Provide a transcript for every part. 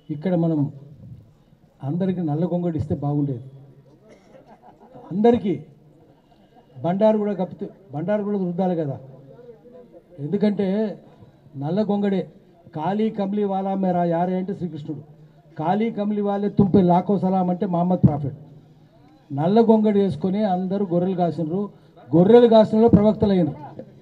ఇక్కడ మనం అందరికీ నల్ల గొంగడి ఇస్తే బాగుండేది అందరికీ బండారు కూడా కప్పితే బండారు కూడా రుద్దాలి కదా ఎందుకంటే నల్ల గొంగడే కాళీ కమ్లీ వాలా మేరా యారే అంటే శ్రీకృష్ణుడు కాళీ కమ్లీ వాలే తుంపే లాఖో సలాం అంటే మహమ్మద్ ప్రాఫెట్ నల్ల గొంగడి వేసుకొని అందరూ గొర్రెలు కాసినారు గొర్రెలు కాసిన ప్రవక్తలు అయినారు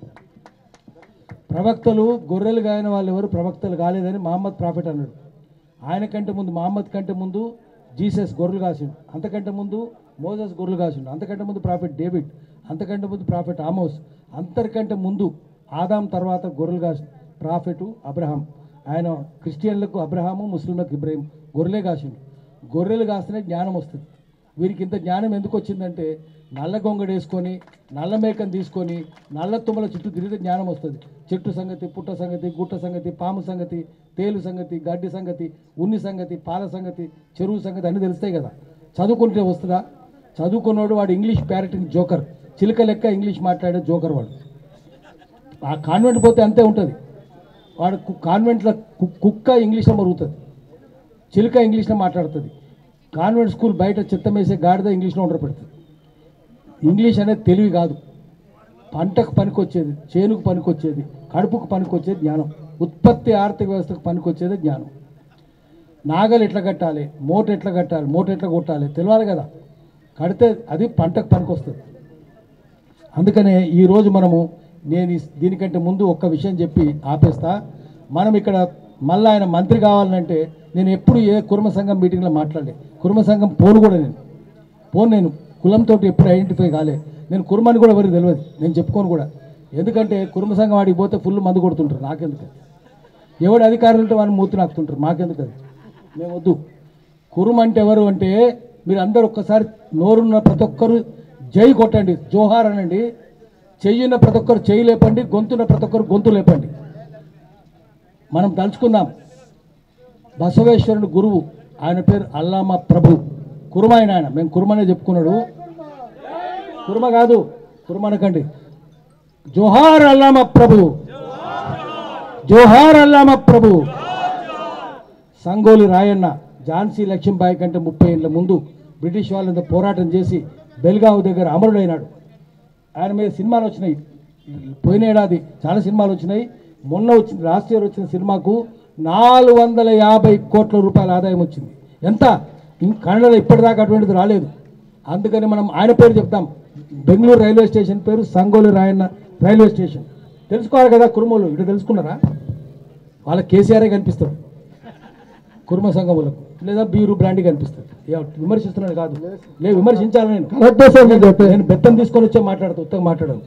ప్రవక్తలు గొర్రెలు గాయన వాళ్ళు ఎవరు ప్రవక్తలు కాలేదని మహమ్మద్ ప్రాఫెట్ అన్నాడు ఆయన కంటే ముందు మహమ్మద్ కంటే ముందు జీసస్ గొర్రెలు కాసిండు అంతకంటే ముందు మోజస్ గొర్రెలు కాసిండు అంతకంటే ముందు ప్రాఫెట్ డేవిడ్ అంతకంటే ముందు ప్రాఫెట్ ఆమోస్ అంతకంటే ముందు ఆదాం తర్వాత గొర్రెలు కాసి ప్రాఫెటు అబ్రహాం ఆయన క్రిస్టియన్లకు అబ్రహాము ముస్లింలకు ఇబ్రాహిం గొర్రెలే కాసిండు గొర్రెలు కాస్తేనే జ్ఞానం వస్తుంది వీరికి ఇంత జ్ఞానం ఎందుకు వచ్చిందంటే నల్ల గొంగడు వేసుకొని నల్ల మేకను తీసుకొని నల్ల తుమ్మల చుట్టూ తిరిగితే జ్ఞానం వస్తుంది చెట్టు సంగతి పుట్ట సంగతి గుట్ట సంగతి పాము సంగతి తేలు సంగతి గడ్డి సంగతి ఉన్ని సంగతి పాల సంగతి చెరువు సంగతి అన్నీ తెలుస్తాయి కదా చదువుకుంటే వస్తుందా చదువుకున్నవాడు వాడు ఇంగ్లీష్ ప్యారెటింగ్ జోకర్ చిలుక లెక్క ఇంగ్లీష్ మాట్లాడే జోకర్ వాడు ఆ కాన్వెంట్ పోతే అంతే ఉంటుంది వాడు కు- కాన్వెంట్లో కు- కుక్క ఇంగ్లీష్లో మరుగుతుంది చిలుక ఇంగ్లీష్లో మాట్లాడుతుంది కాన్వెంట్ స్కూల్ బయట చిత్తం వేసే గాడిద ఇంగ్లీష్లో ఉండరు పెడుతుంది ఇంగ్లీష్ అనేది తెలివి కాదు పంటకు పనికొచ్చేది చేనుకు పనికొచ్చేది కడుపుకు పనికొచ్చేది జ్ఞానం ఉత్పత్తి ఆర్థిక వ్యవస్థకు పనికొచ్చేది జ్ఞానం నాగలు ఎట్లా కట్టాలి మూట ఎట్లా కట్టాలి మూట ఎట్లా కొట్టాలి తెలియాలి కదా కడితే అది పంటకు పనికొస్తుంది అందుకనే ఈరోజు మనము నేను ఈ- దీనికంటే ముందు ఒక్క విషయం చెప్పి ఆపేస్తా మనం ఇక్కడ మళ్ళీ ఆయన మంత్రి కావాలంటే నేను ఎప్పుడు ఏ కుర్మ సంఘం మీటింగ్లో మాట్లాడలే కుర్మ సంఘం పోను కూడా నేను పోను నేను కులంతో ఎప్పుడు ఐడెంటిఫై కాలే నేను కుర్మని కూడా ఎవరికి తెలియదు నేను చెప్పుకోను కూడా ఎందుకంటే కుర్మ సంఘం ఆడికి పోతే ఫుల్ మందు కొడుతుంటారు నాకెందుకు ఎవడు అధికారులు ఉంటే వాళ్ళు మూతి నాకుతుంటారు మాకెందుకు అది మేము వద్దు కురుమ అంటే ఎవరు అంటే మీరు అందరూ ఒక్కసారి నోరున్న ప్రతి ఒక్కరు జై కొట్టండి జోహార్ అనండి చెయ్యున్న ప్రతి ఒక్కరు చెయ్యి లేపండి గొంతున్న ప్రతి ఒక్కరు గొంతు లేపండి మనం తలుచుకుందాం బసవేశ్వరుని గురువు ఆయన పేరు అల్లామా ప్రభు కుర్మ ఆయన ఆయన మేము కుర్మనే చెప్పుకున్నాడు కుర్మ కాదు కుర్మ అనకండి జోహార్ అల్లామా ప్రభు జోహార్ అల్లామా ప్రభు సంగోలి రాయన్న ఝాన్సీ లక్ష్మీబాయి కంటే ముప్పై ఏళ్ళ ముందు బ్రిటిష్ వాళ్ళంతా పోరాటం చేసి బెల్గావ్ దగ్గర అమరుడైనాడు ఆయన మీద సినిమాలు వచ్చినాయి పోయిన ఏడాది చాలా సినిమాలు వచ్చినాయి మొన్న వచ్చిన లాస్ట్ ఇయర్ వచ్చిన సినిమాకు నాలుగు వందల యాభై కోట్ల రూపాయల ఆదాయం వచ్చింది ఎంత ఇం- కన్నడలో ఇప్పటిదాకా అటువంటిది రాలేదు అందుకని మనం ఆయన పేరు చెప్తాం బెంగళూరు రైల్వే స్టేషన్ పేరు సంగోలి రాయన్న రైల్వే స్టేషన్ తెలుసుకోవాలి కదా కురుమోలు ఇటు తెలుసుకున్నారా వాళ్ళ కేసీఆరే కనిపిస్తాడు కుర్మ సంఘములకు లేదా బీరు బ్రాండి కనిపిస్తుంది ఏ- విమర్శిస్తున్నాను కాదు లేదు విమర్శించాలి నేను కరెక్టే సార్ మీరు చెప్పేది. నేను బెత్తం తీసుకొని వచ్చే మాట్లాడుతూ ఉత్తగా మాట్లాడను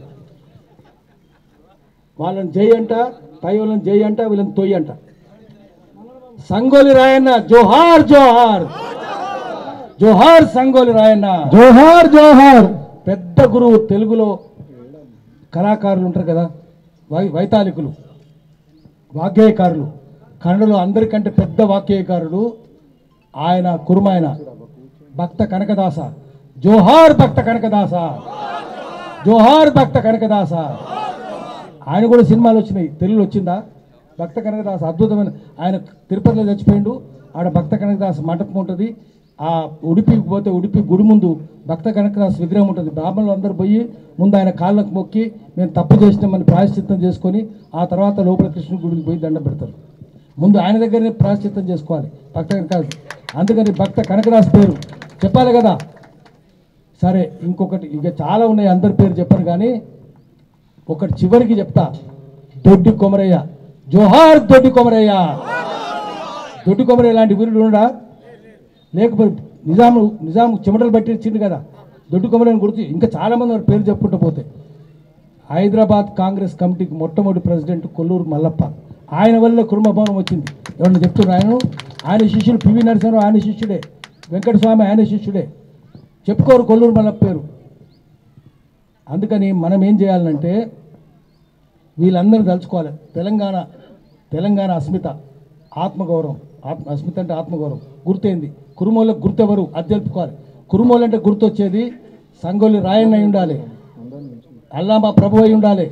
వాళ్ళని జై అంట పై వాళ్ళని జై అంట వీళ్ళని తొయ్యి అంట సంగోలి రాయన్న జోహార్ జోహార్ జోహార్ సంగోలి రాయన్న జోహార్ జోహార్ పెద్ద గురువు తెలుగులో కళాకారులు ఉంటారు కదా వై వైతాళికులు వాగ్గేయకారులు కన్నడలో అందరికంటే పెద్ద వాగ్గేయకారుడు ఆయన కురుమాయన భక్త కనకదాస జోహార్ భక్త కనకదాస జోహార్ భక్త కనకదాస ఆయన కూడా సినిమాలు వచ్చినాయి తెలుగులో వచ్చిందా భక్త కనకదాస అద్భుతమైన ఆయన తిరుపతిలో చచ్చిపోయిండు ఆడ భక్త కనకదాస మంటపం ఉంటుంది ఆ ఉడిపికి పోతే ఉడిపి గుడి ముందు భక్త కనకదాస విగ్రహం ఉంటుంది బ్రాహ్మణులు అందరూ పోయి ముందు ఆయన కాళ్ళకు మొక్కి మేము తప్పు చేసినామని ప్రాయశ్చిత్తం చేసుకొని ఆ తర్వాత లోపల కృష్ణుడి గుడికి పోయి దండం పెడతారు ముందు ఆయన దగ్గరనే ప్రాయశ్చిత్తం చేసుకోవాలి భక్త కనకదాస్ అందుకని భక్త కనకదాస్ పేరు చెప్పాలి కదా సరే ఇంకొకటి ఇక చాలా ఉన్నాయి అందరి పేరు చెప్పను కానీ ఒకటి చివరికి చెప్తా దొడ్డి కొమరయ్య జోహార్ దొడ్డి కొమరయ్య దొడ్డి కొమరయ్య లాంటి వీరుడు ఉండడా లేకపోతే నిజాము నిజాము చెమటలు పట్టి ఇచ్చింది కదా దొడ్డి కొమరయ్యని గుర్తు ఇంకా చాలా మంది వారి పేరు చెప్పుకుంటూ పోతే హైదరాబాద్ కాంగ్రెస్ కమిటీకి మొట్టమొదటి ప్రెసిడెంట్ కొల్లూరు మల్లప్ప ఆయన వల్ల కుటుంబభవనం వచ్చింది ఎవరన్నా చెప్తున్నారు ఆయన ఆయన శిష్యుడు పివి నరసింహరావు ఆయన శిష్యుడే వెంకటస్వామి ఆయన శిష్యుడే చెప్పుకోరు కొల్లూరు మల్లప్ప పేరు అందుకని మనం ఏం చేయాలంటే వీళ్ళందరూ తలుచుకోవాలి తెలంగాణ తెలంగాణ అస్మిత ఆత్మగౌరవం ఆత్మ అస్మిత అంటే ఆత్మగౌరవం గుర్తేంది కురుమోళ్ళకి గుర్తెవరు అది తెలుపుకోవాలి కురుమోలు అంటే గుర్తొచ్చేది సంగోలి రాయన్న అయి ఉండాలి అల్లామా ప్రభు అయి ఉండాలి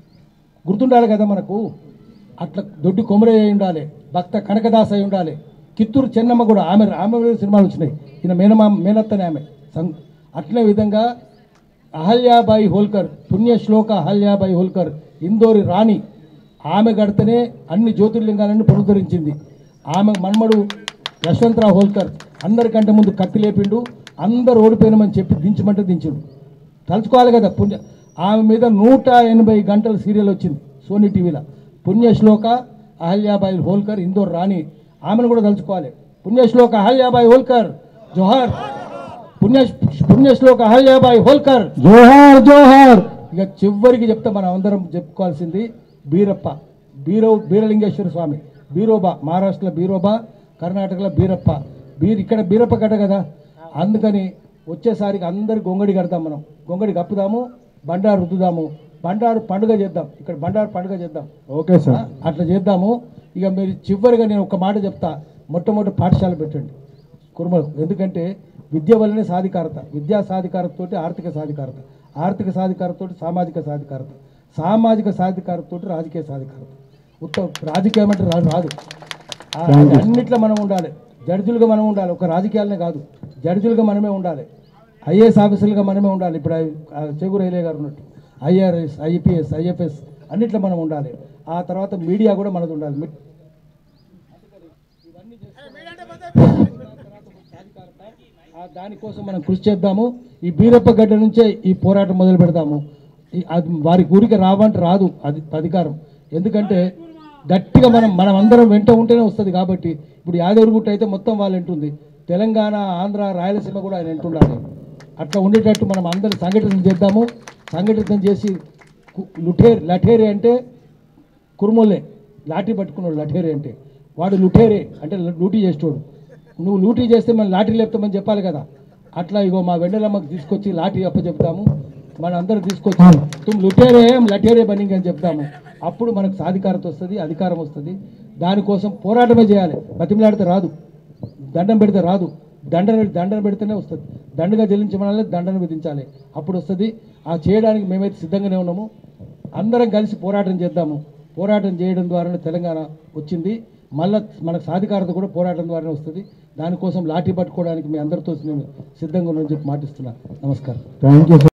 గుర్తుండాలి కదా మనకు అట్లా దొడ్డి కొమరయ్య అయి ఉండాలి భక్త కనకదాస్ అయి ఉండాలి కిత్తూరు చెన్నమ్మ కూడా ఆమె ఆమె మీద సినిమాలు వచ్చినాయి ఈయన మేనమా మేనత్తనే ఆమె సం అట్లే విధంగా అహల్యాబాయి హోల్కర్ పుణ్యశ్లోక అహల్యాబాయి హోల్కర్ ఇందోరి రాణి ఆమె గడితేనే అన్ని జ్యోతిర్లింగాలను పునరుద్ధరించింది ఆమె మన్మడు యశ్వంతరావు హోల్కర్ అందరికంటే ముందు కత్తి లేపిండు అందరు ఓడిపోయినామని చెప్పి దించమంటే దించిండు తలుచుకోవాలి కదా పుణ్య ఆమె మీద నూట ఎనభై గంటల సీరియల్ వచ్చింది సోనీ టీవీలో పుణ్యశ్లోక అహల్యాబాయి హోల్కర్ ఇందోర్ రాణి ఆమెను కూడా తలుచుకోవాలి పుణ్యశ్లోక అహల్యాబాయి హోల్కర్ జోహార్ పుణ్య పుణ్యశ్లోక అహల్యాబాయి హోల్కర్ జోహార్ జోహార్ ఇక చివరికి చెప్తే మనం అందరం చెప్పుకోవాల్సింది బీరప్ప బీరో బీరలింగేశ్వర స్వామి బీరోబా మహారాష్ట్రలో బీరోబా కర్ణాటకలో బీరప్ప బీర్ ఇక్కడ బీరప్ప గడ్డ కదా అందుకని వచ్చేసరికి అందరి గొంగడి కడతాం మనం గొంగడి కప్పుదాము బండారు రుద్దుదాము బండారు పండుగ చేద్దాం ఇక్కడ బండారు పండుగ చేద్దాం ఓకే ఆ, సార్ అట్లా చేద్దాము ఇక మీరు చివరిగా నేను ఒక మాట చెప్తా మొట్టమొదటి పాఠశాల పెట్టండి కుర్మలు ఎందుకంటే విద్య వల్లనే సాధికారత విద్యా సాధికారతతోటి ఆర్థిక సాధికారత ఆర్థిక సాధికారతతోటి సామాజిక సాధికారత సామాజిక సాధికారతతోటి రాజకీయ సాధికారత ఉత్త రాజకీయం అంటే రాదు రాదు ఆ- అది అన్నిట్లో మనం ఉండాలి జడ్జిలుగా మనం ఉండాలి ఒక రాజకీయాలనే కాదు జడ్జిలుగా మనమే ఉండాలి ఐఏఎస్ ఆఫీసర్లుగా మనమే ఉండాలి ఇప్పుడు ఆ చెగురు రైలే గారు ఉన్నట్టు ఐఆర్ఎస్ ఐపీఎస్ ఐఎఫ్ఎస్ అన్నిట్లో మనం ఉండాలి ఆ తర్వాత మీడియా కూడా మనది ఉండాలి మీ- ఆ దానికోసం మనం కృషి చేద్దాము ఈ బీరప్ప గడ్డ నుంచే ఈ పోరాటం మొదలు పెడదాము ఈ అది వారి ఊరికి రావంటే రాదు అది అధికారం ఎందుకంటే గట్టిగా మనం మనం అందరం వెంట ఉంటేనే వస్తుంది కాబట్టి ఇప్పుడు యాదగిరిగుట్ట అయితే మొత్తం వాళ్ళు వింటుంది తెలంగాణ ఆంధ్ర రాయలసీమ కూడా ఆయన వింటుండాలి అట్లా ఉండేటట్టు మనం అందరం సంఘటన చేద్దాము సంఘటితం చేసి కు- లుఠేర్ లఠేరి అంటే కురుమోలే లాఠీ పట్టుకున్నాడు లఠేరి అంటే వాడు లుఠేరే అంటే లూటీ చేసేటోడు నువ్వు లూటీ చేస్తే మనం లాఠీ లేపుతామని చెప్పాలి కదా అట్లా ఇగో మా వెండలమ్మకి తీసుకొచ్చి లాఠీ అప్ప చెప్తాము మన అందరం తీసుకొచ్చి తుమ్ లుటేరే లఠేరే బనింగ్ అని చెప్తాము అప్పుడు మనకు సాధికారత వస్తుంది అధికారం వస్తుంది దానికోసం పోరాటమే చేయాలి బతిమలాడితే రాదు దండం పెడితే రాదు దండన దండన పెడితేనే వస్తుంది దండగా చెల్లించమనాలి దండన విధించాలి అప్పుడు వస్తుంది ఆ చేయడానికి మేమైతే సిద్ధంగానే ఉన్నాము అందరం కలిసి పోరాటం చేద్దాము పోరాటం చేయడం ద్వారానే తెలంగాణ వచ్చింది మళ్ళా మనకు సాధికారత కూడా పోరాటం ద్వారానే వస్తుంది దానికోసం లాఠీ పట్టుకోవడానికి మీ అందరితో నేను సిద్ధంగా ఉన్నానని చెప్పి మాటిస్తున్నాను నమస్కారం థ్యాంక్ యూ సార్